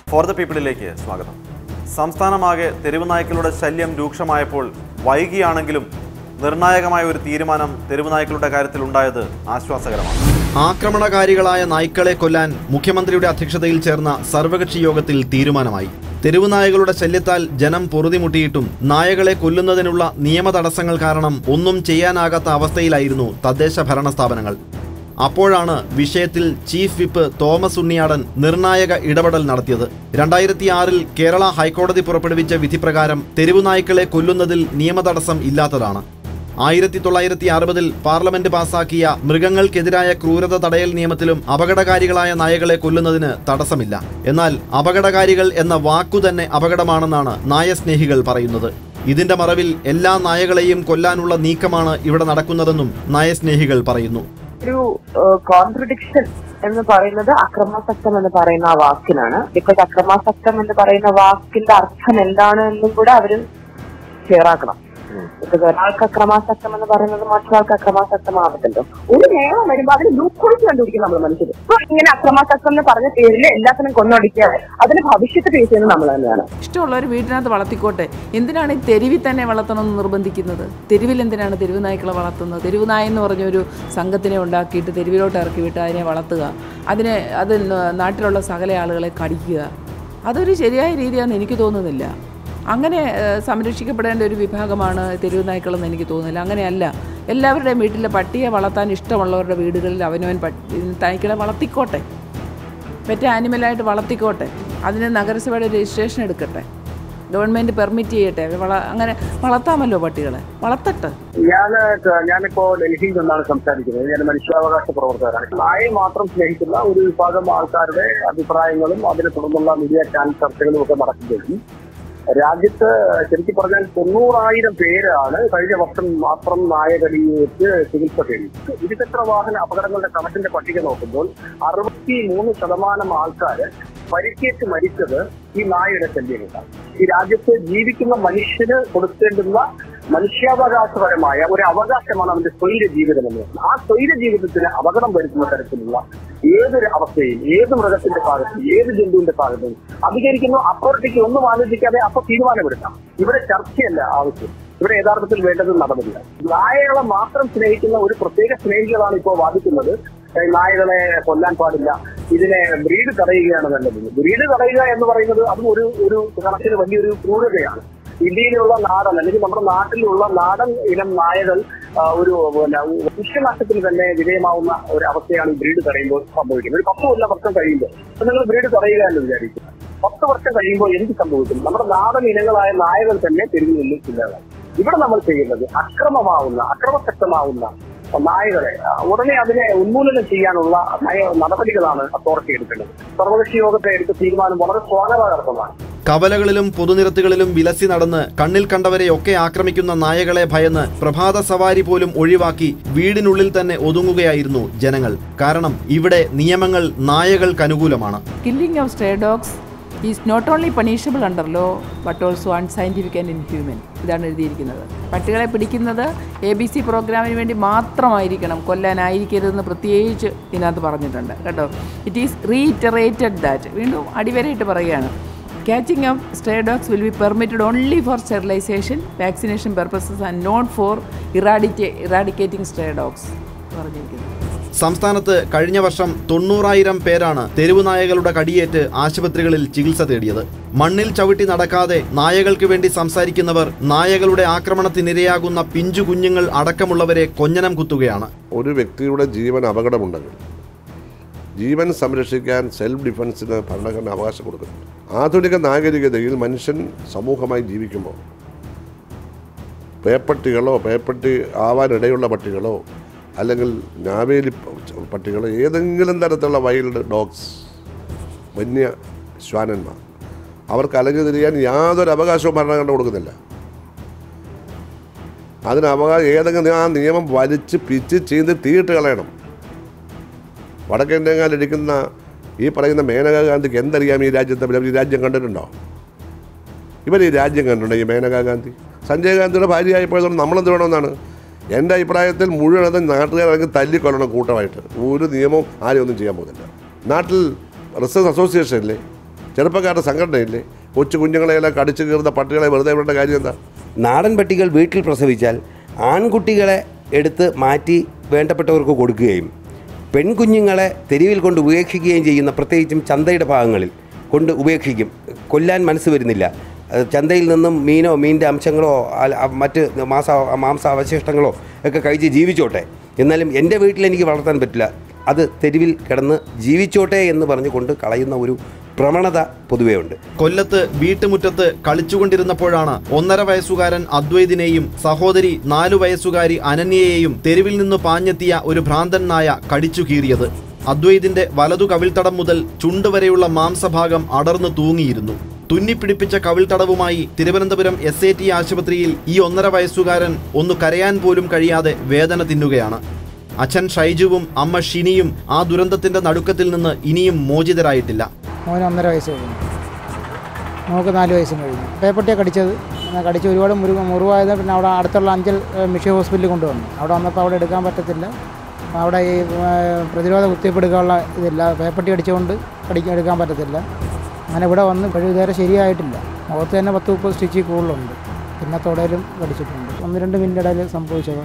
For the പീപ്പിളിലേക്ക് സ്വാഗതം സംസ്ഥാനമാകെ തെരുവ് നായ്ക്കളുടെ ശല്യം രൂക്ഷമായപ്പോൾ വൈകിയാണെങ്കിലും നിർണായകമായ ഒരു തീരുമാനം തെരുവ് നായ്ക്കളുടെ കാര്യത്തിൽ ഉണ്ടായത് ആശ്വാസകരമാണ് ആക്രമണകാരികളായ നായ്ക്കളെ കൊല്ലാൻ മുഖ്യമന്ത്രിയുടെ അധ്യക്ഷതയിൽ ചേർന്ന സർവകക്ഷി യോഗത്തിൽ തീരുമാനമായി തെരുവ് നായകളുടെ ശല്യത്താൽ ജനം പൊറുതിമുട്ടിയിട്ടും നായകളെ കൊല്ലുന്നതിനുള്ള നിയമ തടസ്സങ്ങൾ കാരണം ഒന്നും ചെയ്യാനാകാത്ത അവസ്ഥയിലായിരുന്നു തദ്ദേശ ഭരണ സ്ഥാപനങ്ങൾ അപ്പോഴാണ് വിഷയത്തിൽ ചീഫ് വിപ്പ് തോമസ് ഉണ്ണിയാടൻ നിർണായക ഇടപെടൽ നടത്തിയത് രണ്ടായിരത്തി ആറിൽ കേരള ഹൈക്കോടതി പുറപ്പെടുവിച്ച വിധിപ്രകാരം തെരുവു നായ്ക്കളെ കൊല്ലുന്നതിൽ നിയമതടസ്സം ഇല്ലാത്തതാണ് ആയിരത്തി തൊള്ളായിരത്തി അറുപതിൽ പാർലമെന്റ് പാസാക്കിയ മൃഗങ്ങൾക്കെതിരായ ക്രൂരത തടയൽ നിയമത്തിലും അപകടകാരികളായ നായകളെ കൊല്ലുന്നതിന് തടസ്സമില്ല എന്നാൽ അപകടകാരികൾ എന്ന വാക്കു തന്നെ അപകടമാണെന്നാണ് നായസ്നേഹികൾ പറയുന്നത് ഇതിന്റെ മറവിൽ എല്ലാ നായകളെയും കൊല്ലാനുള്ള നീക്കമാണ് ഇവിടെ നടക്കുന്നതെന്നും നായസ്നേഹികൾ പറയുന്നു ഒരു കോൺട്രഡിക്ഷൻ എന്ന് പറയുന്നത് അക്രമാസക്തം എന്ന് പറയുന്ന ആ വാക്കിനാണ് ബിക്കോസ് അക്രമാസക്തം എന്ന് പറയുന്ന വാക്കിന്റെ അർത്ഥം എന്താണ് എന്നും കൂടെ അവര് ഷെയറാക്കണം ബിക്കോസ് ഒരാൾക്ക് അക്രമാസക്തം എന്ന് പറയുന്നത് മറ്റൊരാൾക്ക് അക്രമാസക്തമാവത്തില്ലോ ഒരു നിയമം വരുമ്പോൾ അതിന് ലൂക്കോൾസ് കണ്ടുപിടിക്കും നമ്മൾ മനുഷ്യർ ഇപ്പൊ ഇങ്ങനെ അക്രമാസക്തം എന്ന് പറഞ്ഞ പേരിൽ എല്ലാത്തിനും കൊന്നൊടിക്കാതെ അതിന് ഭവിഷ്യത്ത് ഫേസ് ചെയ്യുന്നത് നമ്മൾ തന്നെയാണ് ഇഷ്ടമുള്ളവർ വീട്ടിനകത്ത് വളർത്തിക്കോട്ടെ എന്തിനാണ് ഈ തെരുവിൽ തന്നെ വളർത്തണമെന്ന് നിർബന്ധിക്കുന്നത് തെരുവിൽ എന്തിനാണ് തെരുവ് നായ്ക്കളെ വളർത്തുന്നത് തെരുവ് നായ എന്ന് പറഞ്ഞൊരു സംഘത്തിനെ ഉണ്ടാക്കിയിട്ട് തെരുവിലോട്ട് ഇറക്കി വിട്ട് അതിനെ വളർത്തുക അതിനെ അത് ന- നാട്ടിലുള്ള സകല ആളുകളെ കടിക്കുക അതൊരു ശരിയായ രീതിയാണെന്ന് എനിക്ക് തോന്നുന്നില്ല അങ്ങനെ ഏഹ്, സംരക്ഷിക്കപ്പെടേണ്ട ഒരു വിഭാഗമാണ് തെരുവ് നായ്ക്കളെന്ന് എനിക്ക് തോന്നുന്നില്ല അങ്ങനെയല്ല എല്ലാവരുടെയും വീട്ടിലെ പട്ടിയെ വളർത്താൻ ഇഷ്ടമുള്ളവരുടെ വീടുകളിൽ അവനവൻ പട്ടി നായ്ക്കളെ വളർത്തിക്കോട്ടെ പെറ്റ് ആനിമലായിട്ട് വളർത്തിക്കോട്ടെ അതിന് നഗരസഭയുടെ രജിസ്ട്രേഷൻ എടുക്കട്ടെ ഗവൺമെൻറ് പെർമിറ്റ് ചെയ്യട്ടെ വള അങ്ങനെ വളർത്താമല്ലോ പട്ടികളെ വളർത്തട്ടെ ഞാൻ ഞാനിപ്പോ ഡൽഹിയിൽ നിന്നാണ് സംസാരിക്കുന്നത് ഞാൻ മനുഷ്യാവകാശ പ്രവർത്തകരാണ് നായെ മാത്രം സ്നേഹിക്കുന്ന ഒരു വിഭാഗം ആൾക്കാരുടെ അഭിപ്രായങ്ങളും അതിനെ തുടർന്നുള്ള മീഡിയ ചാനൽ ചർച്ചകളും ഒക്കെ നടക്കുകയും രാജ്യത്ത് ശരിക്കും പറഞ്ഞാൽ തൊണ്ണൂറായിരം പേരാണ് കഴിഞ്ഞ വർഷം മാത്രം നായകടിയേറ്റ് ചികിത്സ തേടിയത് ഇരുചക്ര വാഹന അപകടങ്ങളുടെ കണക്കിന്റെ പട്ടിക നോക്കുമ്പോൾ അറുപത്തി മൂന്ന് ശതമാനം ആൾക്കാർ പരിക്കേറ്റ് മരിച്ചത് ഈ നായയുടെ ശല്യങ്ങളാണ് ഈ രാജ്യത്ത് ജീവിക്കുന്ന മനുഷ്യന് കൊടുക്കേണ്ടുന്ന മനുഷ്യാവകാശപരമായ ഒരു അവകാശമാണ് അവന്റെ സ്വൈര ജീവിതം എന്ന് പറയുന്നത് ആ സ്വൈര ജീവിതത്തിന് അപകടം വരുത്തുന്ന തരത്തിലുള്ള ഏതൊരു അവസ്ഥയും ഏത് മൃഗത്തിന്റെ ഭാഗത്തും ഏത് ജന്തുവിന്റെ ഭാഗത്തും അധികരിക്കുന്നു അപ്പുറത്തേക്ക് ഒന്നും ആലോചിക്കാതെ അപ്പൊ തീരുമാനമെടുക്കാം ഇവിടെ ചർച്ചയല്ല ആവശ്യം ഇവിടെ യഥാർത്ഥത്തിൽ വേണ്ടത് നടന്നില്ല നായകളെ മാത്രം സ്നേഹിക്കുന്ന ഒരു പ്രത്യേക സ്നേഹികളാണ് ഇപ്പോൾ വാദിക്കുന്നത് ഏ, നായകളെ കൊല്ലാൻ പാടില്ല ഇതിനെ ബ്രീഡ് തടയുകയാണ് വേണ്ടത് ബ്രീഡ് തടയുക എന്ന് പറയുന്നത് അതും ഒരു ഒരു കണക്കിന് വലിയൊരു ക്രൂരതയാണ് ഇന്ത്യയിലുള്ള നാടൻ അല്ലെങ്കിൽ നമ്മുടെ നാട്ടിലുള്ള നാടൻ ഇനം നായകൾ ആ, ഒരു പിന്നെ വംശനാശത്തിന് തന്നെ വിധേയമാവുന്ന ഒരു അവസ്ഥയാണ് ഈ ബ്രീഡ് തടയുമ്പോൾ സംഭവിക്കുന്നത് ഒരു പത്ത് കൊല്ലം വർഷം കഴിയുമ്പോൾ അപ്പൊ നിങ്ങൾ ബ്രീഡ് തടയുക എന്ന് വിചാരിക്കുക പത്ത് വർഷം കഴിയുമ്പോൾ എന്ത് സംഭവിക്കും നമ്മുടെ നാടൻ ഇനങ്ങളായ നായകൾ തന്നെ തെരുവിൽ നിന്നും ഇല്ലാതായി ഇവിടെ നമ്മൾ ചെയ്യുന്നത് അക്രമമാവുന്ന അക്രമശക്തമാവുന്ന നായകളെ ആ, ഉടനെ അതിനെ ഉന്മൂലനം ചെയ്യാനുള്ള നയ നടപടികളാണ് അതോറിറ്റി എടുക്കേണ്ടത് സർവകക്ഷി യോഗത്തെ എടുത്ത തീരുമാനം വളരെ സ്വാഗതാർഹമാണ് കവലകളിലും പൊതുനിരത്തുകളിലും വിലസി നടന്ന് കണ്ണിൽ കണ്ടവരെയൊക്കെ ആക്രമിക്കുന്ന നായകളെ ഭയന്ന് പ്രഭാത സവാരി പോലും ഒഴിവാക്കി വീടിനുള്ളിൽ തന്നെ ഒതുങ്ങുകയായിരുന്നു ജനങ്ങൾ കാരണം ഇവിടെ നിയമങ്ങൾ നായകൾക്ക് അനുകൂലമാണ് killing of stray dogs is not only punishable under law but also unscientific and inhuman ഇതാണ് എഴുതിയിരിക്കുന്നത് പട്ടികളെ പിടിക്കുന്നത് എ ബി സി പ്രോഗ്രാമിന് വേണ്ടി മാത്രമായിരിക്കണം കൊല്ലാനായിരിക്കരുതെന്ന് പ്രത്യേകിച്ച് ഇതിനകത്ത് പറഞ്ഞിട്ടുണ്ട് കേട്ടോ ഇറ്റ് ഈസ് റീറ്ററേറ്റഡ് ദാറ്റ് വീണ്ടും അടിവരയിട്ട് പറയുകയാണ് Catching of stray dogs will be permitted only for sterilization, vaccination purposes and not for eradicate, eradicating stray dogs. പറഞ്ഞിരിക്കുന്നു സംസ്ഥാനത്ത് കഴിഞ്ഞ വർഷം തൊണ്ണൂറായിരം പേരാണ് തെരുവു നായകളുടെ കടിയേറ്റ് ആശുപത്രികളിൽ ചികിത്സ തേടിയത് മണ്ണിൽ ചവിട്ടി നടക്കാതെ നായകൾക്ക് വേണ്ടി സംസാരിക്കുന്നവർ നായകളുടെ ആക്രമണത്തിനിരയാകുന്ന പിഞ്ചു കുഞ്ഞുങ്ങൾ അടക്കമുള്ളവരെ കൊഞ്ഞനം കുത്തുകയാണ് ഒരു വ്യക്തിയുടെ ജീവൻ അപകടമുണ്ടെങ്കിൽ ജീവൻ സംരക്ഷിക്കാൻ സെൽഫ് ഡിഫൻസിന് ഭരണഘടന അവകാശം കൊടുക്കുന്നു ആധുനിക നാഗരികതയിൽ മനുഷ്യൻ സമൂഹമായി ജീവിക്കുമ്പോൾ പേപ്പട്ടികളോ പേപ്പട്ടി ആവാനിടയുള്ള പട്ടികളോ അല്ലെങ്കിൽ ഞാവേലി പ- പട്ടികളോ ഏതെങ്കിലും തരത്തിലുള്ള വൈൽഡ് ഡോഗ്സ് വന്യ ശ്വാനന്മാർ അവർക്ക് അലഞ്ഞു തിരിയാൻ യാതൊരു അവകാശവും ഭരണഘടന കൊടുക്കുന്നില്ല അതിന് അവകാശം ഏതെങ്കിലും ആ നിയമം വലിച്ച് പിച്ച് ചെയ്ത് തീയിട്ട് കളയണം വടക്കേന്ത്യങ്ങാലിരിക്കുന്ന ഈ പറയുന്ന മേനകാ ഗാന്ധിക്ക് എന്തറിയാം ഈ രാജ്യത്തെ പറ്റി? ഈ രാജ്യം കണ്ടിട്ടുണ്ടോ ഇവർ ഈ രാജ്യം കണ്ടിട്ടുണ്ടോ ഈ മേനകാ ഗാന്ധി സഞ്ജയ് ഗാന്ധിയുടെ ഭാര്യയായപ്പോഴത്തോളം നമ്മളെന്ത് വേണമെന്നാണ് എൻ്റെ അഭിപ്രായത്തിൽ മുഴുവൻ നാട്ടുകാരൊക്കെ തല്ലിക്കൊല്ലണം കൂട്ടമായിട്ട് ഒരു നിയമവും ആരും ഒന്നും ചെയ്യാൻ പോകുന്നില്ല നാട്ടിൽ റിസർച്ച് അസോസിയേഷൻ ഇല്ലേ ചെറുപ്പക്കാരുടെ സംഘടനയില്ലേ കൊച്ചു കുഞ്ഞുങ്ങളെയെല്ലാം കടിച്ചു കീറുന്ന പട്ടികളെ വെറുതെ വിടേണ്ട കാര്യം എന്താ നാടൻ പട്ടികൾ വീട്ടിൽ പ്രസവിച്ചാൽ ആൺകുട്ടികളെ എടുത്ത് മാറ്റി വേണ്ടപ്പെട്ടവർക്ക് കൊടുക്കുകയും പെൺകുഞ്ഞുങ്ങളെ തെരുവിൽ കൊണ്ട് ഉപേക്ഷിക്കുകയും ചെയ്യുന്ന പ്രത്യേകിച്ചും ചന്തയുടെ ഭാഗങ്ങളിൽ കൊണ്ട് ഉപേക്ഷിക്കും കൊല്ലാൻ മനസ്സ് വരുന്നില്ല അത് ചന്തയിൽ നിന്നും മീനോ മീനിൻ്റെ അംശങ്ങളോ അല്ല, അ- മറ്റ് മാംസ മാംസ അവശിഷ്ടങ്ങളോ ഒക്കെ കഴിച്ച് ജീവിച്ചോട്ടെ എന്നാലും എൻ്റെ വീട്ടിൽ എനിക്ക് വളർത്താൻ പറ്റില്ല അത് തെരുവിൽ കിടന്ന് ജീവിച്ചോട്ടെ എന്ന് പറഞ്ഞുകൊണ്ട് കളയുന്ന ഒരു പ്രവണത പൊതുവേ ഉണ്ട് കൊല്ലത്ത് വീട്ടുമുറ്റത്ത് കളിച്ചുകൊണ്ടിരുന്നപ്പോഴാണ് ഒന്നര വയസ്സുകാരൻ അദ്വൈതിനെയും സഹോദരി നാലു വയസ്സുകാരി അനന്യയെയും തെരുവിൽ നിന്ന് പാഞ്ഞെത്തിയ ഒരു ഭ്രാന്തൻ നായ കടിച്ചു കീറിയത് അദ്വൈതിന്റെ വലതു കവിൾത്തടം മുതൽ ചുണ്ട് വരെയുള്ള മാംസഭാഗം അടർന്നു തൂങ്ങിയിരുന്നു തുന്നിപ്പിടിപ്പിച്ച കവിൾത്തടവുമായി തിരുവനന്തപുരം എസ് എ ടി ആശുപത്രിയിൽ ഈ ഒന്നര വയസ്സുകാരൻ ഒന്ന് കരയാൻ പോലും കഴിയാതെ വേദന തിന്നുകയാണ് അച്ഛൻ ഷൈജുവും അമ്മ ഷിനിയും ആ ദുരന്തത്തിന്റെ നടുക്കത്തിൽ നിന്ന് ഇനിയും മോചിതരായിട്ടില്ല മോന് ഒന്നര വയസ്സ് കഴിഞ്ഞു മോൾക്ക് നാല് വയസ്സും കഴിഞ്ഞു പേപ്പട്ടിയെ കടിച്ചത് എന്നാൽ കടിച്ച് ഒരുപാട് മുറിവ് മുറിവായത് പിന്നെ അവിടെ അടുത്തുള്ള അഞ്ചൽ ഏഹ്, മിഷൻ ഹോസ്പിറ്റലിൽ കൊണ്ടുവന്നു അവിടെ വന്നപ്പോൾ അവിടെ എടുക്കാൻ പറ്റത്തില്ല അപ്പോൾ അവിടെ ഈ ഏഹ്, പ്രതിരോധ കുത്തിവയ്പ്പ് എടുക്കാനുള്ള ഇതില്ല പേപ്പട്ടി അടിച്ചുകൊണ്ട് കടിക്കാൻ എടുക്കാൻ പറ്റത്തില്ല അങ്ങനെ ഇവിടെ വന്ന് ഇപ്പോഴും ഇതുവരെ ശരിയായിട്ടില്ല മുഖത്ത് തന്നെ പത്ത് മുപ്പത് സ്റ്റിച്ച് കൂടുതലുണ്ട് പിന്നെ തുടയിലും കടിച്ചിട്ടുണ്ട് ഒന്ന് രണ്ട് മിനിറ്റ് ഇടയിൽ സംഭവിച്ചത്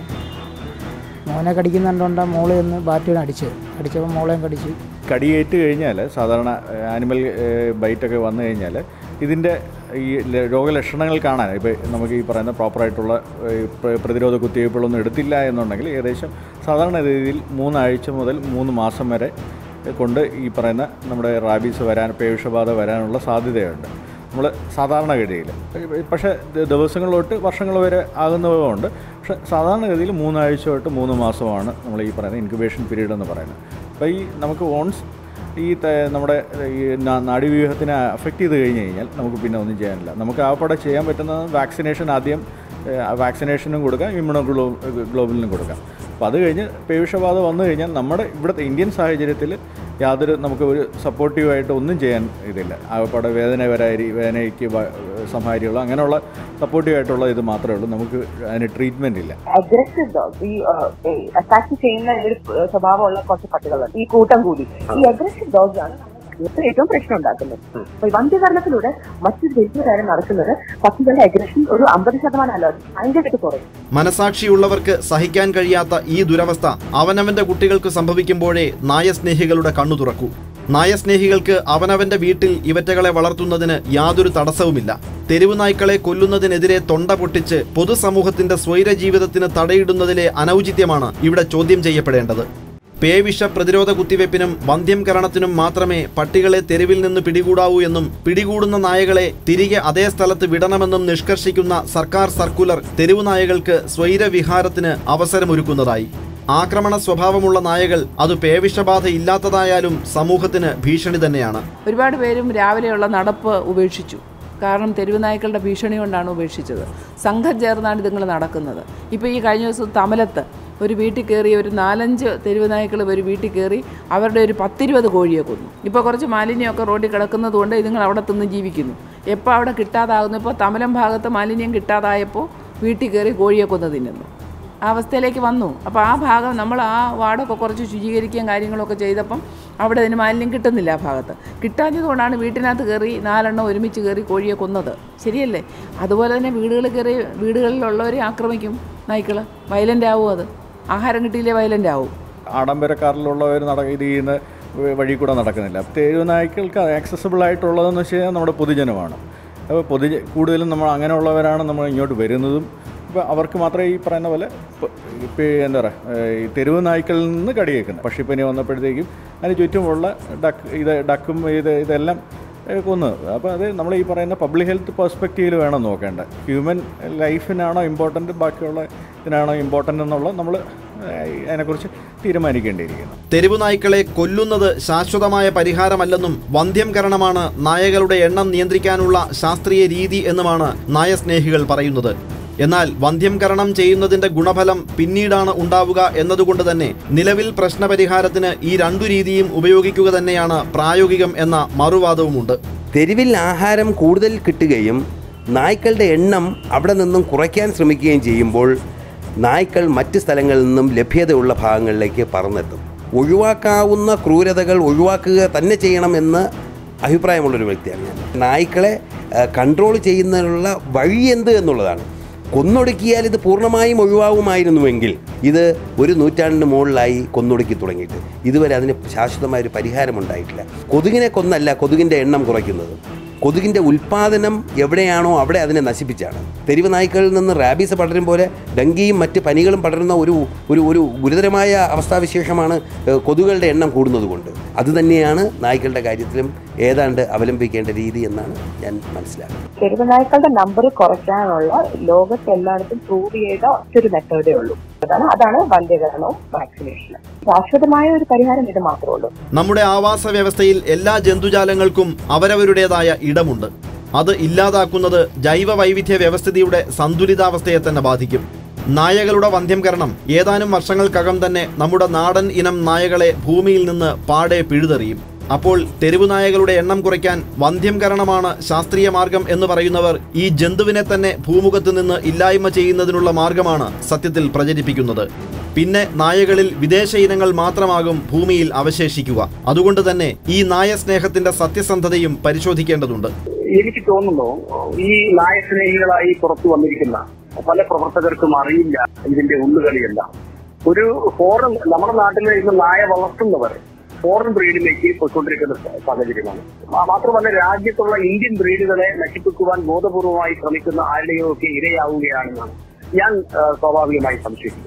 മോനെ കടിക്കുന്നുണ്ടോണ്ട് മോളെ ഒന്ന് ബാറ്റിന് അടിച്ച് അടിച്ചപ്പോൾ മോളെയും കടിച്ച് കടിയേറ്റ് കഴിഞ്ഞാൽ സാധാരണ ആനിമൽ ബൈറ്റൊക്കെ വന്നു കഴിഞ്ഞാൽ ഇതിൻ്റെ ഈ ല- രോഗലക്ഷണങ്ങൾ കാണാൻ ഇപ്പോൾ നമുക്ക് ഈ പറയുന്ന പ്രോപ്പറായിട്ടുള്ള ഏഹ്, പ്ര- പ്രതിരോധ കുത്തിവയ്പ്പുകളൊന്നും എടുത്തില്ല എന്നുണ്ടെങ്കിൽ ഏകദേശം സാധാരണ രീതിയിൽ മൂന്നാഴ്ച മുതൽ മൂന്ന് മാസം വരെ കൊണ്ട് ഈ പറയുന്ന നമ്മുടെ റാബീസ് വരാൻ പേവിഷബാധ വരാനുള്ള സാധ്യതയുണ്ട് നമ്മൾ സാധാരണഗതിയിൽ പക്ഷേ ദ- ദിവസങ്ങൾ തൊട്ട് വർഷങ്ങൾ വരെ ആകുന്നതുകൊണ്ട് പക്ഷേ സാധാരണഗതിയിൽ മൂന്നാഴ്ച തൊട്ട് മൂന്ന് മാസമാണ് നമ്മൾ ഈ പറയുന്ന ഇൻക്യുബേഷൻ പീരീഡ് എന്ന് പറയുന്നത് അപ്പോൾ ഈ നമുക്ക് ഓൺസ് ഈ ത- നമ്മുടെ ഈ നാ- നാഡീവ്യൂഹത്തിനെ അഫക്റ്റ് ചെയ്ത് കഴിഞ്ഞ് കഴിഞ്ഞാൽ നമുക്ക് പിന്നെ ഒന്നും ചെയ്യാനില്ല നമുക്ക് ആപ്പടെ ചെയ്യാൻ പറ്റുന്നത് വാക്സിനേഷൻ ആദ്യം വാക്സിനേഷനും കൊടുക്കാം ഇമ്മ്യൂണോ ഗ്ലോ ഗ്ലോബലിനും കൊടുക്കാം അപ്പോൾ അത് കഴിഞ്ഞ് പേവിഷബാധ വന്നു കഴിഞ്ഞാൽ നമ്മുടെ ഇവിടുത്തെ ഇന്ത്യൻ സാഹചര്യത്തിൽ യാതൊരു നമുക്ക് ഒരു സപ്പോർട്ടീവായിട്ട് ഒന്നും ചെയ്യാൻ ഇതില്ല ആകപ്പാടെ വേദന വരാരി വേദനയ്ക്ക് വ- സംഹാരികളോ അങ്ങനെയുള്ള സപ്പോർട്ടീവായിട്ടുള്ള ഇത് മാത്രമേ ഉള്ളൂ നമുക്ക് അതിന് ട്രീറ്റ്മെൻറ്റ് ഇല്ല അഗ്രസീവ് ഡോഗ് ഈ അറ്റാക്ക് ചെയ്യുന്ന ഒരു ഏഹ്, സ്വഭാവമുള്ള കുറച്ച് പട്ടികളുണ്ട് ഈ കൂട്ടം കൂടി ഈ അഗ്രസീവ് ഡോഗ്സ് ആണ് ഏറ്റവും ഏറ്റവും പ്രശ്നം ഉണ്ടാക്കുന്നത് അപ്പൊ ഈ വന്ധ്യകരണത്തിലൂടെ മറ്റൊരു വലിയ കാര്യം നടക്കുന്നത് പട്ടികളുടെ അഗ്രഷൻ ഒരു അമ്പത് ശതമാനം അല്ല ഭയങ്കരമായിട്ട് കുറയും മനസാക്ഷിയുള്ളവർക്ക് സഹിക്കാൻ കഴിയാത്ത ഈ ദുരവസ്ഥ അവനവന്റെ കുട്ടികൾക്ക് സംഭവിക്കുമ്പോഴേ നായസ്നേഹികളുടെ കണ്ണു തുറക്കൂ നായസ്നേഹികൾക്ക് അവനവന്റെ വീട്ടിൽ ഇവറ്റകളെ വളർത്തുന്നതിന് യാതൊരു തടസ്സവുമില്ല തെരുവ് നായ്ക്കളെ കൊല്ലുന്നതിനെതിരെ തൊണ്ട പൊട്ടിച്ച് പൊതുസമൂഹത്തിന്റെ സ്വൈര ജീവിതത്തിന് തടയിടുന്നതിലെ അനൗചിത്യമാണ് ഇവിടെ ചോദ്യം ചെയ്യപ്പെടേണ്ടത് പേവിഷ പ്രതിരോധ കുത്തിവയ്പ്പിനും വന്ധ്യംകരണത്തിനും മാത്രമേ പട്ടികളെ തെരുവിൽ നിന്ന് പിടികൂടാവൂ എന്നും പിടികൂടുന്ന നായകളെ തിരികെ അതേ സ്ഥലത്ത് വിടണമെന്നും നിഷ്കർഷിക്കുന്ന സർക്കാർ സർക്കുലർ തെരുവു നായകൾക്ക് സ്വൈരവിഹാരത്തിന് അവസരമൊരുക്കുന്നതായി ആക്രമണ സ്വഭാവമുള്ള നായകൾ അത് പേവിഷബാധ ഇല്ലാത്തതായാലും സമൂഹത്തിന് ഭീഷണി തന്നെയാണ് ഒരുപാട് പേരും രാവിലെയുള്ള നടപ്പ് ഉപേക്ഷിച്ചു കാരണം തെരുവ് നായ്ക്കളുടെ ഭീഷണി കൊണ്ടാണ് ഉപേക്ഷിച്ചത് സംഘം ചേർന്നാണ് ഇതുങ്ങൾ നടക്കുന്നത് ഇപ്പോൾ ഈ കഴിഞ്ഞ ദിവസം തമലത്ത് ഒരു വീട്ടിൽ കയറി ഒരു നാലഞ്ച് തെരുവ് നായ്ക്കൾ ഒരു വീട്ടിൽ കയറി അവരുടെ ഒരു പത്തിരുപത് കോഴിയെ കൊന്നു ഇപ്പോൾ കുറച്ച് മാലിന്യമൊക്കെ റോഡിൽ കിടക്കുന്നത് കൊണ്ട് ഇതുങ്ങൾ അവിടെ തിന്ന് ജീവിക്കുന്നു എപ്പോൾ അവിടെ കിട്ടാതാകുന്നു ഇപ്പോൾ തമലം ഭാഗത്ത് മാലിന്യം കിട്ടാതായപ്പോൾ വീട്ടിൽ കയറി കോഴിയെ കൊന്ന് തിന്നുന്നു ആ അവസ്ഥയിലേക്ക് വന്നു അപ്പോൾ ആ ഭാഗം നമ്മൾ ആ വാർഡൊക്കെ കുറച്ച് ശുചീകരിക്കുകയും കാര്യങ്ങളൊക്കെ ചെയ്തപ്പം അവിടെ അതിന് മാലിന്യം കിട്ടുന്നില്ല ആ ഭാഗത്ത് കിട്ടാഞ്ഞതുകൊണ്ടാണ് വീട്ടിനകത്ത് കയറി നാലെണ്ണം ഒരുമിച്ച് കയറി കോഴിയെ കൊന്നത് ശരിയല്ലേ അതുപോലെ തന്നെ വീടുകളിൽ കയറി വീടുകളിലുള്ളവരെ ആക്രമിക്കും നായ്ക്കൾ വയലൻ്റ് ആവും അത് ആഹാരം കിട്ടിയില്ലേ വയലൻ്റ് ആവും ആഡംബരക്കാരിലുള്ളവർ നട ഇത് ചെയ്യുന്ന വ- വഴി കൂടെ നടക്കുന്നില്ല തെരുവ് നായ്ക്കൾക്ക് ആക്സസിബിൾ ആയിട്ടുള്ളതെന്ന് വെച്ച് കഴിഞ്ഞാൽ നമ്മുടെ പൊതുജനമാണ് അപ്പോൾ പൊതുജ കൂടുതലും നമ്മൾ അങ്ങനെയുള്ളവരാണ് നമ്മൾ ഇങ്ങോട്ട് വരുന്നതും ഇപ്പോൾ അവർക്ക് മാത്രമേ ഈ പറയുന്ന പോലെ ഇപ്പോൾ എന്താ പറയുക ഈ തെരുവ് നായ്ക്കളിൽ നിന്ന് കടിയേക്കുന്നത് പക്ഷിപ്പനി വന്നപ്പോഴത്തേക്കും അതിന് ചുറ്റുമുള്ള ഡക്ക് ഇത് ഡക്കും ഇത് ഇതെല്ലാം ഏഹ് കൊന്നത് അപ്പോൾ അത് നമ്മൾ ഈ പറയുന്ന പബ്ലിക് ഹെൽത്ത് പെർസ്പെക്റ്റീവിൽ വേണം നോക്കേണ്ടത് ഹ്യൂമൻ ലൈഫിനാണോ ഇമ്പോർട്ടൻറ്റ് ബാക്കിയുള്ള ഇതിനാണോ ഇമ്പോർട്ടൻ്റ് എന്നുള്ള നമ്മൾ അതിനെക്കുറിച്ച് തീരുമാനിക്കേണ്ടിയിരിക്കുന്നു തെരുവു നായ്ക്കളെ കൊല്ലുന്നത് ശാശ്വതമായ പരിഹാരമല്ലെന്നും വന്ധ്യംകരണമാണ് നായകളുടെ എണ്ണം നിയന്ത്രിക്കാനുള്ള ശാസ്ത്രീയ രീതി എന്നുമാണ് നായസ്നേഹികൾ പറയുന്നത് എന്നാൽ വന്ധ്യംകരണം ചെയ്യുന്നതിന്റെ ഗുണഫലം പിന്നീടാണ് ഉണ്ടാവുക എന്നതുകൊണ്ട് തന്നെ നിലവിൽ പ്രശ്നപരിഹാരത്തിന് ഈ രണ്ടു രീതിയും ഉപയോഗിക്കുക തന്നെയാണ് പ്രായോഗികം എന്ന മറുവാദവുമുണ്ട് തെരുവിൽ ആഹാരം കൂടുതൽ കിട്ടുകയും നായ്ക്കളുടെ എണ്ണം അവിടെ നിന്നും കുറയ്ക്കാൻ ശ്രമിക്കുകയും ചെയ്യുമ്പോൾ നായ്ക്കൾ മറ്റ് സ്ഥലങ്ങളിൽ നിന്നും ലഭ്യതയുള്ള ഭാഗങ്ങളിലേക്ക് പറന്നെത്തും ഒഴിവാക്കാവുന്ന ക്രൂരതകൾ ഒഴിവാക്കുക തന്നെ ചെയ്യണമെന്ന് അഭിപ്രായമുള്ളൊരു വ്യക്തിയാണ് ഞാൻ നായ്ക്കളെ കൺട്രോൾ ചെയ്യുന്നതിനുള്ള വഴി എന്ത് എന്നുള്ളതാണ് കൊന്നൊടുക്കിയാൽ ഇത് പൂർണ്ണമായും ഒഴിവാകുമായിരുന്നുവെങ്കിൽ ഇത് ഒരു നൂറ്റാണ്ടിന് മുകളിലായി കൊന്നൊടുക്കി തുടങ്ങിയിട്ട് ഇതുവരെ അതിന് ശാശ്വതമായ ഒരു പരിഹാരമുണ്ടായിട്ടില്ല കൊതുകിനെ കൊന്നല്ല കൊതുകിൻ്റെ എണ്ണം കുറയ്ക്കുന്നത് കൊതുകിൻ്റെ ഉൽപ്പാദനം എവിടെയാണോ അവിടെ അതിനെ നശിപ്പിച്ചാണ് തെരുവ് നായ്ക്കളിൽ നിന്ന് റാബീസ് പടരും പോലെ ഡങ്കിയും മറ്റ് പനികളും പടരുന്ന ഒരു ഒരു ഒരു ഗുരുതരമായ അവസ്ഥാവിശേഷമാണ് ഏഹ്, കൊതുകുകളുടെ എണ്ണം കൂടുന്നത് കൊണ്ട് അതുതന്നെയാണ് നായ്ക്കളുടെ കാര്യത്തിലും ഏതാണ്ട് അവലംബിക്കേണ്ട രീതി എന്നാണ് ഞാൻ മനസ്സിലാക്കുന്നത് തെരുവ് നായ്ക്കളുടെ നമ്പർ കുറയ്ക്കാനുള്ള ലോകത്ത് എല്ലായിടത്തും പ്രൂവ് ചെയ്ത ഒറ്റൊരു മെത്തേഡേ ഉള്ളൂ അതാണ് അതാണ് വന്ധ്യകരണവും വാക്സിനേഷനും ശാശ്വതമായ ഒരു പരിഹാരം ഇത് മാത്രമേ ഉള്ളൂ നമ്മുടെ ആവാസ വ്യവസ്ഥയിൽ എല്ലാ ജന്തുജാലങ്ങൾക്കും അവരവരുടേതായ ഇടമുണ്ട് അത് ഇല്ലാതാക്കുന്നത് ജൈവ വൈവിധ്യ വ്യവസ്ഥിതിയുടെ സന്തുലിതാവസ്ഥയെ തന്നെ ബാധിക്കും നായകളുടെ വന്ധ്യംകരണം ഏതാനും വർഷങ്ങൾക്കകം തന്നെ നമ്മുടെ നാടൻ ഇനം നായകളെ ഭൂമിയിൽ നിന്ന് പാടെ പിഴുതെറിയും അപ്പോൾ തെരുവു നായകളുടെ എണ്ണം കുറയ്ക്കാൻ വന്ധ്യംകരണമാണ് ശാസ്ത്രീയ മാർഗം എന്ന് പറയുന്നവർ ഈ ജന്തുവിനെ തന്നെ ഭൂമുഖത്ത് നിന്ന് ഇല്ലായ്മ ചെയ്യുന്നതിനുള്ള മാർഗമാണ് സത്യത്തിൽ പ്രചരിപ്പിക്കുന്നത് പിന്നെ നായകളിൽ വിദേശ ഇനങ്ങൾ മാത്രമാകും ഭൂമിയിൽ അവശേഷിക്കുക അതുകൊണ്ട് തന്നെ ഈ നായ സ്നേഹത്തിന്റെ സത്യസന്ധതയും പരിശോധിക്കേണ്ടതുണ്ട് എനിക്ക് തോന്നുന്നു ഈ നായസ്നേഹികളായി പുറത്തു വന്നിരിക്കുന്ന പല പ്രവർത്തകർക്കും അറിയില്ല ഇതിന്റെ ഉള്ളുകളിയല്ല ഒരു ഫോറിൻ നമ്മുടെ നാട്ടിൽ ഇന്ന് നായ വളർത്തുന്നവർ ഫോറിൻ ബ്രീഡിലേക്ക് പോയിക്കൊണ്ടിരിക്കുന്ന സാഹചര്യമാണ് മാ- മാത്രമല്ല രാജ്യത്തുള്ള ഇന്ത്യൻ ബ്രീഡുകളെ നശിപ്പിക്കുവാൻ ബോധപൂർവമായി ശ്രമിക്കുന്ന ആരുടെയോ ഒക്കെ ഇരയാവുകയാണെന്നാണ് ഞാൻ ആ, സ്വാഭാവികമായി സംശയിക്കുന്നത്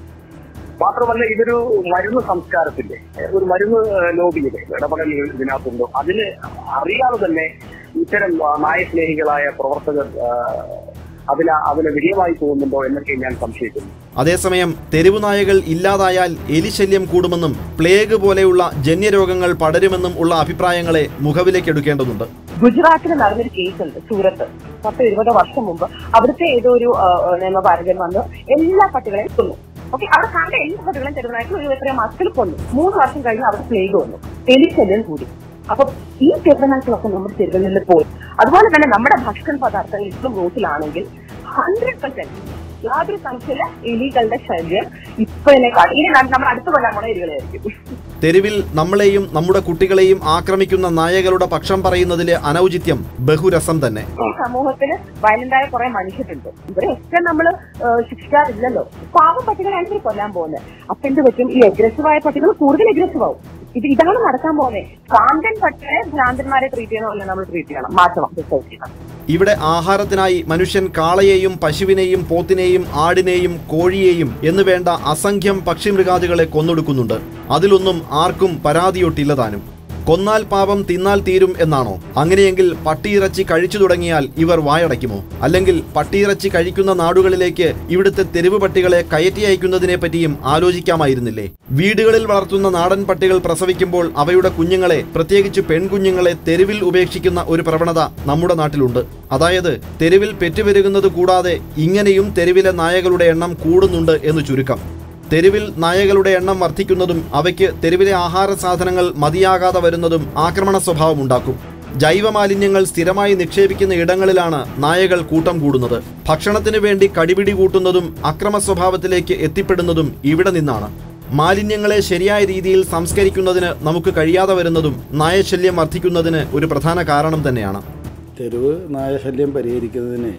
മാത്രമല്ല ഇതൊരു മരുന്ന് സംസ്കാരത്തിന്റെ ഒരു മരുന്ന് ലോബിയുടെ ഇടപെടലുകൾ ഇതിനകത്തുണ്ടോ അതിന് അറിയാതെ തന്നെ ഇത്തരം ആ, നായസ്നേഹികളായ പ്രവർത്തകർ ആ, അതിന് അതിന് വിജയമായി പോകുന്നുണ്ടോ എന്നൊക്കെ ഞാൻ സംശയിക്കുന്നു അതേസമയം തെരുവു നായകൾ ഇല്ലാതായാൽ എലിശല്യം കൂടുമെന്നും പ്ലേഗ് പോലെയുള്ള ജന്യരോഗങ്ങൾ പടരുമെന്നും ഉള്ള അഭിപ്രായങ്ങളെ മുഖവിലേക്കെടുക്കേണ്ടതുണ്ട് ഗുജറാത്തിൽ നടന്നൊരു കേസുണ്ട് സൂറത്ത് പത്ത് ഇരുപത് വർഷം മുമ്പ് അവിടുത്തെ ഏതോ ഒരു ആ, നിയമപാലകൻ വന്ന് എല്ലാ പട്ടികളെയും കൊന്നു ഓക്കെ അവിടെ കണ്ട എല്ലാ പട്ടികളെയും തെരുവുനായിട്ട് ഒരു എത്രയോ മാസത്തിൽ കൊന്നു മൂന്ന് വർഷം കഴിഞ്ഞ് അവിടെ പ്ലേഗ് വന്നു എലിശല്യം കൂടി അപ്പൊ ഈ തെരുവുനായ്ക്കളൊക്കെ നമ്മുടെ തെരുവുകളിൽ പോയി അതുപോലെ തന്നെ നമ്മുടെ ഭക്ഷണ പദാർത്ഥങ്ങൾ ഇപ്പം റൂട്ടിലാണെങ്കിൽ ഹൺഡ്രഡ് പെർസെന്റ് യാതൊരു സംശയമില്ല എലികളുടെ ശല്യം ഇപ്പോഴേക്കാൾ ഇനി നമ്മൾ അടുത്ത് കൊല്ലാൻ പോണ എലികളായിരിക്കും തെരുവിൽ നമ്മളെയും നമ്മുടെ കുട്ടികളെയും ആക്രമിക്കുന്ന നായകളുടെ പക്ഷം പറയുന്നതിലെ അനൗചിത്യം ബഹുരസം തന്നെ ഈ സമൂഹത്തിന് വയലന്റായ കുറെ മനുഷ്യരുണ്ട് ഇവരെയൊക്കെ നമ്മൾ ശിക്ഷിക്കാറില്ലല്ലോ പാവം പട്ടികളാണ് ഇവർ കൊല്ലാൻ പോകുന്നത് അപ്പൊ എന്ത് പറ്റും ഈ അഗ്രസീവായ പട്ടികൾ കൂടുതൽ അഗ്രസീവ് ആവും ഇത് ഇതാണ് നടക്കാൻ പോകുന്നത് ഭ്രാന്തൻ പട്ടികളെ ഭ്രാന്തന്മാരെ ട്രീറ്റ് ചെയ്യണോ അല്ല നമ്മൾ ട്രീറ്റ് ചെയ്യണം മാറ്റണം സൊസൈറ്റിയിൽ ഇവിടെ ആഹാരത്തിനായി മനുഷ്യൻ കാളയെയും പശുവിനെയും പോത്തിനെയും ആടിനെയും കോഴിയെയും എന്ന് വേണ്ട അസംഖ്യം പക്ഷിമൃഗാദികളെ കൊന്നൊടുക്കുന്നുണ്ട് അതിലൊന്നും ആർക്കും പരാതിയൊട്ടില്ലതാനും കൊന്നാൽ പാപം തിന്നാൽ തീരും എന്നാണോ അങ്ങനെയെങ്കിൽ പട്ടിയിറച്ചി കഴിച്ചു തുടങ്ങിയാൽ ഇവർ വായടയ്ക്കുമോ അല്ലെങ്കിൽ പട്ടിയിറച്ചി കഴിക്കുന്ന നാടുകളിലേക്ക് ഇവിടുത്തെ തെരുവ് പട്ടികളെ കയറ്റി അയക്കുന്നതിനെ പറ്റിയും ആലോചിക്കാമായിരുന്നില്ലേ വീടുകളിൽ വളർത്തുന്ന നാടൻ പട്ടികൾ പ്രസവിക്കുമ്പോൾ അവയുടെ കുഞ്ഞുങ്ങളെ പ്രത്യേകിച്ച് പെൺകുഞ്ഞുങ്ങളെ തെരുവിൽ ഉപേക്ഷിക്കുന്ന ഒരു പ്രവണത നമ്മുടെ നാട്ടിലുണ്ട് അതായത് തെരുവിൽ പെറ്റുപെരുകുന്നത് കൂടാതെ ഇങ്ങനെയും തെരുവിലെ നായകളുടെ എണ്ണം കൂടുന്നുണ്ട് എന്ന് ചുരുക്കം തെരുവിൽ നായകളുടെ എണ്ണം വർദ്ധിക്കുന്നതും അവയ്ക്ക് തെരുവിലെ ആഹാര സാധനങ്ങൾ മതിയാകാതെ വരുന്നതും ആക്രമണ സ്വഭാവം ഉണ്ടാക്കും ജൈവ മാലിന്യങ്ങൾ സ്ഥിരമായി നിക്ഷേപിക്കുന്ന ഇടങ്ങളിലാണ് നായകൾ കൂട്ടം കൂടുന്നത് ഭക്ഷണത്തിനു വേണ്ടി കടിപിടി കൂട്ടുന്നതും അക്രമ സ്വഭാവത്തിലേക്ക് എത്തിപ്പെടുന്നതും ഇവിടെ നിന്നാണ് മാലിന്യങ്ങളെ ശരിയായ രീതിയിൽ സംസ്കരിക്കുന്നതിന് നമുക്ക് കഴിയാതെ വരുന്നതും നായശല്യം വർദ്ധിക്കുന്നതിന് ഒരു പ്രധാന കാരണം തന്നെയാണ് തെരുവ് നായശല്യം പരിഹരിക്കുന്നതിന്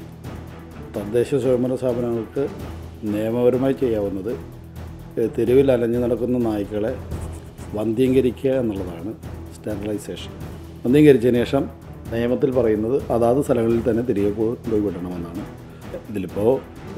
തദ്ദേശ സ്വയംഭരണ സ്ഥാപനങ്ങൾക്ക് നിയമപരമായി ചെയ്യാവുന്നത് ഏഹ് തെരുവിൽ അലഞ്ഞു നടക്കുന്ന നായ്ക്കളെ വന്ധ്യീകരിക്കുക എന്നുള്ളതാണ് സ്റ്റെറിലൈസേഷൻ വന്ധ്യീകരിച്ചതിന് ശേഷം നിയമത്തിൽ പറയുന്നത് അതാത് സ്ഥലങ്ങളിൽ തന്നെ തിരികെ കൊണ്ടുപോയി വിടണമെന്നാണ് ഇതിലിപ്പോൾ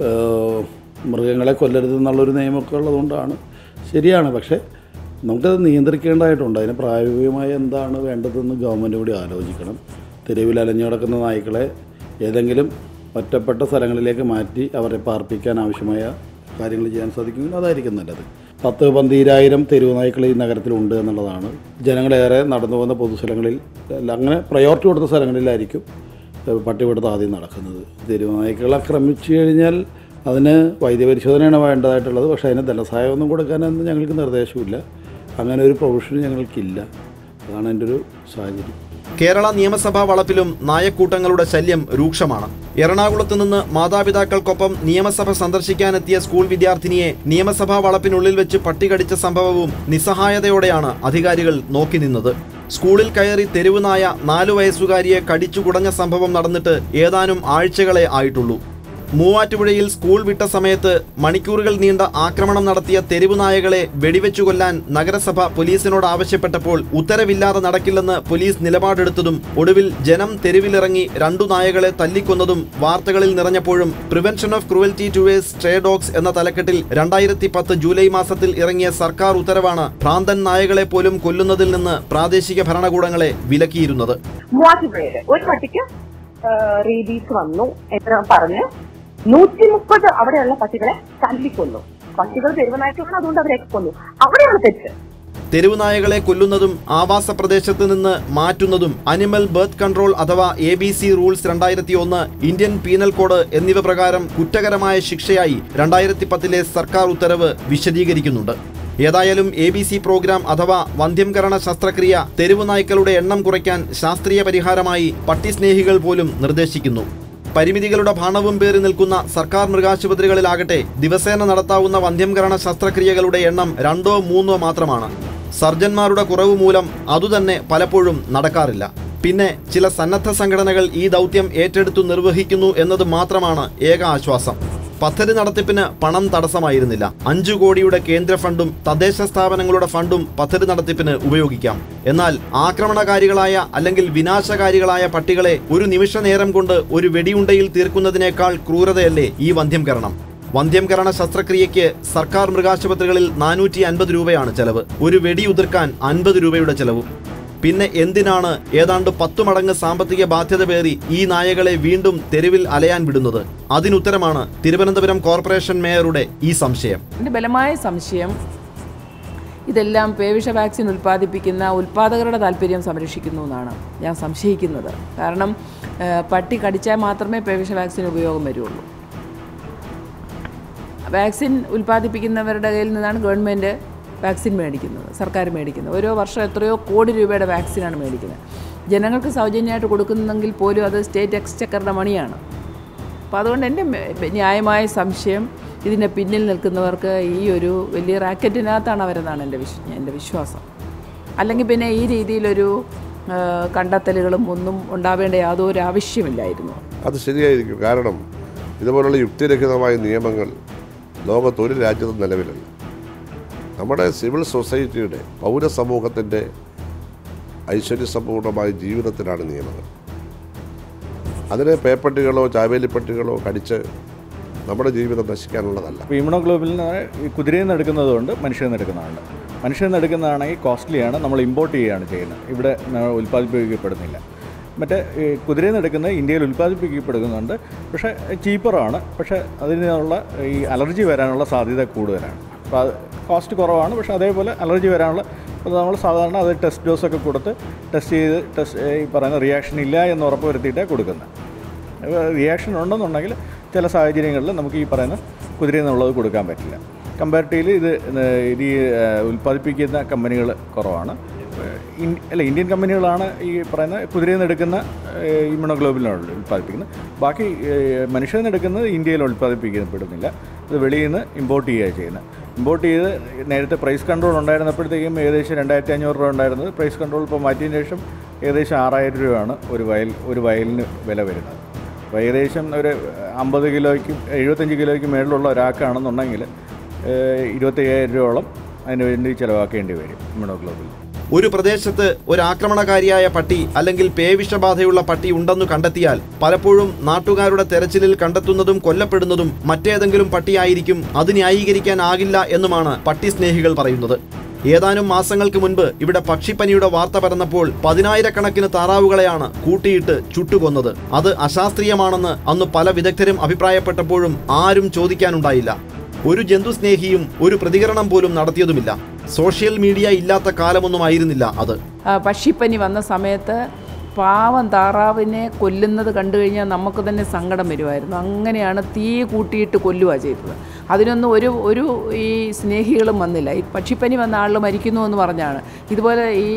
ഏഹ് മൃഗങ്ങളെ കൊല്ലരുത് എന്നുള്ളൊരു നിയമമൊക്കെ ഉള്ളതുകൊണ്ടാണ് ശരിയാണ് പക്ഷേ നമുക്കത് നിയന്ത്രിക്കേണ്ടതായിട്ടുണ്ട് അതിന് പ്രായോഗികമായി എന്താണ് വേണ്ടതെന്ന് ഗവൺമെൻറ് കൂടി ആലോചിക്കണം തെരുവിൽ അലഞ്ഞു കിടക്കുന്ന നായ്ക്കളെ ഏതെങ്കിലും ഒറ്റപ്പെട്ട സ്ഥലങ്ങളിലേക്ക് മാറ്റി അവരെ പാർപ്പിക്കാൻ ആവശ്യമായ കാര്യങ്ങൾ ചെയ്യാൻ സാധിക്കുമെങ്കിൽ അതായിരിക്കും നല്ലത് പത്ത് പന്തീരായിരം തെരുവ് നായ്ക്കൾ ഈ നഗരത്തിലുണ്ട് എന്നുള്ളതാണ് ജനങ്ങളേറെ നടന്നു പോകുന്ന പൊതുസ്ഥലങ്ങളിൽ അല്ല, അങ്ങനെ പ്രയോറിറ്റി കൊടുത്ത സ്ഥലങ്ങളിലായിരിക്കും ഏഹ് പട്ടിപിടുത്തം ആദ്യം നടക്കുന്നത് തെരുവ് നായ്ക്കളെ ആക്രമിച്ചു കഴിഞ്ഞാൽ അതിന് വൈദ്യപരിശോധനയാണ് വേണ്ടതായിട്ടുള്ളത് പക്ഷേ അതിന് ധനസഹായമൊന്നും കൊടുക്കാനൊന്നും ഞങ്ങൾക്ക് നിർദ്ദേശമില്ല അങ്ങനെ ഒരു പ്രൊവിഷൻ ഞങ്ങൾക്കില്ല അതാണ് എൻ്റെ ഒരു സാഹചര്യം കേരള നിയമസഭാ വളപ്പിലും നായക്കൂട്ടങ്ങളുടെ ശല്യം രൂക്ഷമാണ് എറണാകുളത്ത് നിന്ന് മാതാപിതാക്കൾക്കൊപ്പം നിയമസഭ സന്ദർശിക്കാനെത്തിയ സ്കൂൾ വിദ്യാർത്ഥിനിയെ നിയമസഭാ വളപ്പിനുള്ളിൽ വെച്ച് പട്ടി കടിച്ച സംഭവവും നിസ്സഹായതയോടെയാണ് അധികാരികൾ നോക്കി നിന്നത് സ്കൂളിൽ കയറി തെരുവ് നായ നാലു വയസ്സുകാരിയെ കടിച്ചു കുടഞ്ഞ സംഭവം നടന്നിട്ട് ഏതാനും ആഴ്ചകളെ ആയിട്ടുള്ളൂ മൂവാറ്റുപുഴയിൽ സ്കൂൾ വിട്ട സമയത്ത് മണിക്കൂറുകൾ നീണ്ട ആക്രമണം നടത്തിയ തെരുവ് നായകളെ വെടിവെച്ചു കൊല്ലാൻ നഗരസഭ പോലീസിനോട് ആവശ്യപ്പെട്ടപ്പോൾ ഉത്തരവില്ലാതെ നടക്കില്ലെന്ന് പോലീസ് നിലപാടെടുത്തതും ഒടുവിൽ ജനം തെരുവിലിറങ്ങി രണ്ടു നായകളെ തല്ലിക്കൊന്നതും വാർത്തകളിൽ നിറഞ്ഞപ്പോഴും prevention of cruelty towards stray dogs എന്ന തലക്കെട്ടിൽ രണ്ടായിരത്തി പത്ത് ജൂലൈ മാസത്തിൽ ഇറങ്ങിയ സർക്കാർ ഉത്തരവാണ് ഭ്രാന്തൻ നായകളെ പോലും കൊല്ലുന്നതിൽ നിന്ന് പ്രാദേശിക ഭരണകൂടങ്ങളെ വിലക്കിയിരുന്നത് മൂവാറ്റുപുഴയില് ഒരു പട്ടിക്ക് റേബീസ് വന്നു എന്ന് പറഞ്ഞ് നൂറ്റി മുപ്പത് അവിടെയുള്ള പട്ടികളെ തല്ലിക്കൊന്നു പട്ടികൾ തെരുവനായിട്ടുള്ള അതുകൊണ്ട് അവരെ കൊന്നു അവിടെയാണ് തെറ്റ് തെരുവ് നായകളെ കൊല്ലുന്നതും ആവാസ പ്രദേശത്ത് നിന്ന് മാറ്റുന്നതും അനിമൽ ബർത്ത് കൺട്രോൾ അഥവാ എ ബി സി റൂൾസ് രണ്ടായിരത്തി ഒന്ന് ഇന്ത്യൻ പീനൽ കോഡ് എന്നിവ പ്രകാരം കുറ്റകരമായ ശിക്ഷയായി രണ്ടായിരത്തി പത്തിലെ സർക്കാർ ഉത്തരവ് വിശദീകരിക്കുന്നുണ്ട് ഏതായാലും എ ബി സി പ്രോഗ്രാം അഥവാ വന്ധ്യംകരണ ശസ്ത്രക്രിയ തെരുവ് നായ്ക്കളുടെ എണ്ണം കുറയ്ക്കാൻ ശാസ്ത്രീയ പരിഹാരമായി പട്ടിസ്നേഹികൾ പോലും നിർദ്ദേശിക്കുന്നു പരിമിതികളുടെ ഭാണവും പേറി നിൽക്കുന്ന സർക്കാർ മൃഗാശുപത്രികളിലാകട്ടെ ദിവസേന നടത്താവുന്ന വന്ധ്യംകരണ ശസ്ത്രക്രിയകളുടെ എണ്ണം രണ്ടോ മൂന്നോ മാത്രമാണ് സർജന്മാരുടെ കുറവ് മൂലം അതുതന്നെ പലപ്പോഴും നടക്കാറില്ല പിന്നെ ചില സന്നദ്ധ സംഘടനകൾ ഈ ദൗത്യം ഏറ്റെടുത്തു നിർവഹിക്കുന്നു എന്നത് മാത്രമാണ് ഏക ആശ്വാസം പദ്ധതി നടത്തിപ്പിന് പണം തടസ്സമായിരുന്നില്ല അഞ്ചു കോടിയുടെ കേന്ദ്ര ഫണ്ടും തദ്ദേശ സ്ഥാപനങ്ങളുടെ ഫണ്ടും പദ്ധതി നടത്തിപ്പിന് ഉപയോഗിക്കാം എന്നാൽ ആക്രമണകാരികളായ അല്ലെങ്കിൽ വിനാശകാരികളായ പട്ടികളെ ഒരു നിമിഷ നേരം കൊണ്ട് ഒരു വെടിയുണ്ടയിൽ തീർക്കുന്നതിനേക്കാൾ ക്രൂരതയല്ലേ ഈ വന്ധ്യംകരണം വന്ധ്യംകരണ ശസ്ത്രക്രിയയ്ക്ക് സർക്കാർ മൃഗാശുപത്രികളിൽ നാനൂറ്റി അൻപത് രൂപയാണ് ചെലവ് ഒരു വെടി ഉതിർക്കാൻ അൻപത് രൂപയുടെ ചെലവും പിന്നെ എന്തിനാണ് ഏതാണ്ട് പത്തു മടങ്ങ് സാമ്പത്തിക ബാധ്യത പേറി ഈ നായകളെ വീണ്ടും തെരുവിൽ അലയാൻ വിടുന്നത് അതിനുത്തരമാണ് തിരുവനന്തപുരം കോർപ്പറേഷൻ മേയറുടെ ഈ സംശയം എൻ്റെ ബലമായ സംശയം ഇതെല്ലാം പേവിഷ വാക്സിൻ ഉൽപ്പാദിപ്പിക്കുന്ന ഉൽപ്പാദകരുടെ താല്പര്യം സംരക്ഷിക്കുന്നു എന്നാണ് ഞാൻ സംശയിക്കുന്നത് കാരണം ഏഹ്, പട്ടി കടിച്ചാൽ മാത്രമേ പേവിഷ വാക്സിൻ ഉപയോഗം വരുള്ളൂ വാക്സിൻ ഉൽപ്പാദിപ്പിക്കുന്നവരുടെ കയ്യിൽ നിന്നാണ് ഗവൺമെൻറ് വാക്സിൻ മേടിക്കുന്നത് സർക്കാർ മേടിക്കുന്നത് ഓരോ വർഷം എത്രയോ കോടി രൂപയുടെ വാക്സിനാണ് മേടിക്കുന്നത് ജനങ്ങൾക്ക് സൗജന്യമായിട്ട് കൊടുക്കുന്നെങ്കിൽ പോലും അത് സ്റ്റേറ്റ് എക്സ്ചക്കറുടെ മണിയാണ് അപ്പോൾ അതുകൊണ്ട് എൻ്റെ മെ- ന്യായമായ സംശയം ഇതിൻ്റെ പിന്നിൽ നിൽക്കുന്നവർക്ക് ഈ ഒരു വലിയ റാക്കറ്റിനകത്താണ് അവരെന്നാണ് എൻ്റെ വിശ്വ എൻ്റെ വിശ്വാസം അല്ലെങ്കിൽ പിന്നെ ഈ രീതിയിലൊരു ആ, കണ്ടെത്തലുകളും ഒന്നും ഉണ്ടാവേണ്ട യാതൊരു ആവശ്യമില്ലായിരുന്നു അത് ശരിയായിരിക്കും കാരണം ഇതുപോലുള്ള യുക്തിരഹിതമായ നിയമങ്ങൾ ലോകത്ത് ഒരു രാജ്യത്തും നിലവിലില്ല നമ്മുടെ സിവിൽ സൊസൈറ്റിയുടെ പൗരസമൂഹത്തിൻ്റെ ഐശ്വര്യസമ്പൂർണമായ ജീവിതത്തിലാണ് നിയമങ്ങൾ അതിനെ പേപ്പട്ടികളോ ചാവേലിപ്പട്ടികളോ കടിച്ച് നമ്മുടെ ജീവിതം നശിക്കാനുള്ളതല്ല ഇപ്പോൾ ഇമ്യൂണോഗ്ലോബിലിന് ഈ കുതിരയിൽ നിന്ന് എടുക്കുന്നതുകൊണ്ട് മനുഷ്യരിൽ നിന്ന് എടുക്കുന്നതുണ്ട് മനുഷ്യരിൽ നിന്ന് എടുക്കുന്നതാണെങ്കിൽ കോസ്റ്റ്ലിയാണ് നമ്മൾ ഇമ്പോർട്ട് ചെയ്യുകയാണ് ചെയ്യുന്നത് ഇവിടെ ന- ഉൽപ്പാദിപ്പിക്കപ്പെടുന്നില്ല മറ്റേ ഈ കുതിരയിൽ നിന്ന് എടുക്കുന്നത് ഇന്ത്യയിൽ ഉൽപ്പാദിപ്പിക്കപ്പെടുന്നുണ്ട് പക്ഷേ ചീപ്പറാണ് പക്ഷേ അതിനുള്ള ഈ അലർജി വരാനുള്ള സാധ്യത കൂടുതലാണ് അപ്പോൾ അത് കോസ്റ്റ് കുറവാണ് പക്ഷേ അതേപോലെ അലർജി വരാനുള്ള അപ്പോൾ നമ്മൾ സാധാരണ അത് ടെസ്റ്റ് ഡോസൊക്കെ കൊടുത്ത് ടെസ്റ്റ് ചെയ്ത് ടെസ്റ്റ് ഈ പറയുന്ന റിയാക്ഷൻ ഇല്ല എന്ന് ഉറപ്പ് വരുത്തിയിട്ടാണ് കൊടുക്കുന്നത് റിയാക്ഷൻ ഉണ്ടെന്നുണ്ടെങ്കിൽ ചില സാഹചര്യങ്ങളിൽ നമുക്ക് ഈ പറയുന്ന കുതിരയിൽ നിന്നുള്ളത് കൊടുക്കാൻ പറ്റില്ല കമ്പാരിറ്റീവ്ലി ഇത് ഏഹ് ഇത് ഈ ഏഹ് ഉൽപ്പാദിപ്പിക്കുന്ന കമ്പനികൾ കുറവാണ് ഏഹ് ഇൻ- അല്ല ഇന്ത്യൻ കമ്പനികളാണ് ഈ പറയുന്ന കുതിരയിൽ നിന്ന് എടുക്കുന്ന ഇമ്യൂണോഗ്ലോബിലാണ് ഉൽപ്പാദിപ്പിക്കുന്നത് ബാക്കി ഏഹ് മനുഷ്യരിൽ നിന്ന് എടുക്കുന്നത് ഇന്ത്യയിൽ ഉൽപ്പാദിപ്പിക്കപ്പെടുന്നില്ല ഇത് വെളിയിൽ നിന്ന് ഇമ്പോർട്ട് ചെയ്യുകയാണ് ചെയ്യുന്നത് ഇമ്പോർട്ട് ചെയ്ത് നേരത്തെ പ്രൈസ് കൺട്രോൾ ഉണ്ടായിരുന്നപ്പോഴത്തേക്കും ഏകദേശം രണ്ടായിരത്തി അഞ്ഞൂറ് രൂപ ഉണ്ടായിരുന്നത് പ്രൈസ് കൺട്രോൾ ഇപ്പോൾ മാറ്റിയതിന് ശേഷം ഏകദേശം ആറായിരം രൂപയാണ് ഒരു വയൽ ഒരു വയലിന് വില വരുന്നത് അപ്പോൾ ഏകദേശം ഒരു അമ്പത് കിലോയ്ക്കും എഴുപത്തഞ്ച് കിലോയ്ക്ക് മേളിലുള്ള ഒരാൾക്കാണെന്നുണ്ടെങ്കിൽ ഇരുപത്തയ്യായിരം രൂപയോളം അതിന് വേണ്ടി ചിലവാക്കേണ്ടി വരും ഇമ്യൂണോഗ്ലോബിൽ ഒരു പ്രദേശത്ത് ഒരു ആക്രമണകാരിയായ പട്ടി അല്ലെങ്കിൽ പേവിഷബാധയുള്ള പട്ടി ഉണ്ടെന്നു കണ്ടെത്തിയാൽ പലപ്പോഴും നാട്ടുകാരുടെ തെരച്ചിലിൽ കണ്ടെത്തുന്നതും കൊല്ലപ്പെടുന്നതും മറ്റേതെങ്കിലും പട്ടിയായിരിക്കും അത് ന്യായീകരിക്കാനാകില്ല എന്നുമാണ് പട്ടി സ്നേഹികൾ പറയുന്നത് ഏതാനും മാസങ്ങൾക്ക് മുൻപ് ഇവിടെ പക്ഷിപ്പനിയുടെ വാർത്ത പരന്നപ്പോൾ പതിനായിരക്കണക്കിന് താറാവുകളെയാണ് കൂട്ടിയിട്ട് ചുട്ടുകൊന്നത് അത് അശാസ്ത്രീയമാണെന്ന് അന്ന് പല വിദഗ്ധരും അഭിപ്രായപ്പെട്ടപ്പോഴും ആരും ചോദിക്കാനുണ്ടായില്ല ഒരു ജന്തുസ്നേഹിയും ഒരു പ്രതികരണം പോലും നടത്തിയതുമില്ല സോഷ്യൽ മീഡിയ ഇല്ലാത്ത കാലമൊന്നും ആയിരുന്നില്ല അത് ആ, പക്ഷിപ്പനി വന്ന സമയത്ത് പാവം താറാവിനെ കൊല്ലുന്നത് കണ്ടു കഴിഞ്ഞാൽ നമുക്ക് തന്നെ സങ്കടം വരുമായിരുന്നു അങ്ങനെയാണ് തീ കൂട്ടിയിട്ട് കൊല്ലുക ചെയ്തത് അതിനൊന്നും ഒരു ഒരു ഈ സ്നേഹികളും വന്നില്ല ഈ പക്ഷിപ്പനി വന്ന ആളുകൾ മരിക്കുന്നു എന്ന് പറഞ്ഞാണ് ഇതുപോലെ ഈ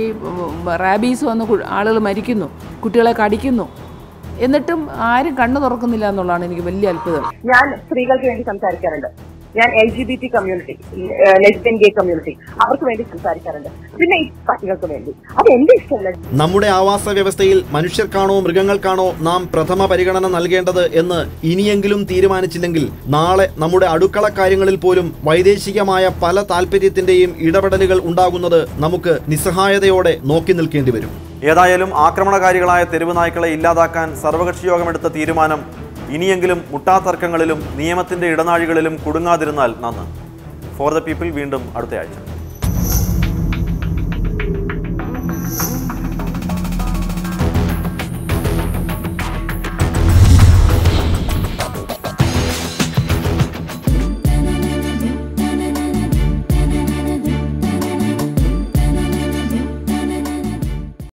റാബീസ് വന്ന് ആളുകൾ മരിക്കുന്നു കുട്ടികളെ കടിക്കുന്നു എന്നിട്ടും ആരും കണ്ണു തുറക്കുന്നില്ല എന്നുള്ളതാണ് എനിക്ക് വലിയ അത്ഭുതം ഞാൻ സ്ത്രീകൾക്ക് വേണ്ടി സംസാരിക്കാറുണ്ട് ഞാൻ L G B T community lesbian gay community അവർക്ക് വേണ്ടി സംസാരിക്കാറുണ്ട് പിന്നെ ഈ പട്ടികൾക്ക് വേണ്ടി അത് എന്റെ ഇഷ്ടമല്ല നമ്മുടെ ആവാസ വ്യവസ്ഥയിൽ മനുഷ്യർക്കാണോ മൃഗങ്ങൾക്കാണോ നാം പ്രഥമ പരിഗണന നൽകേണ്ടത് എന്ന് ഇനിയെങ്കിലും തീരുമാനിച്ചില്ലെങ്കിൽ നാളെ നമ്മുടെ അടുക്കള കാര്യങ്ങളിൽ പോലും വൈദേശികമായ പല താല്പര്യത്തിന്റെയും ഇടപെടലുകൾ ഉണ്ടാകുന്നത് നമുക്ക് നിസ്സഹായതയോടെ നോക്കി നിൽക്കേണ്ടി വരും ഏതായാലും ആക്രമണകാരികളായ തെരുവ് നായ്ക്കളെ ഇല്ലാതാക്കാൻ സർവകക്ഷി യോഗമെടുത്ത തീരുമാനം ഇനിയെങ്കിലും മുട്ടാതർക്കങ്ങളിലും നിയമത്തിന്റെ ഇടനാഴികളിലും കുടുങ്ങാതിരുന്നാൽ നന്ന് ഫോർ ദ പീപ്പിൾ വീണ്ടും അടുത്തയാഴ്ച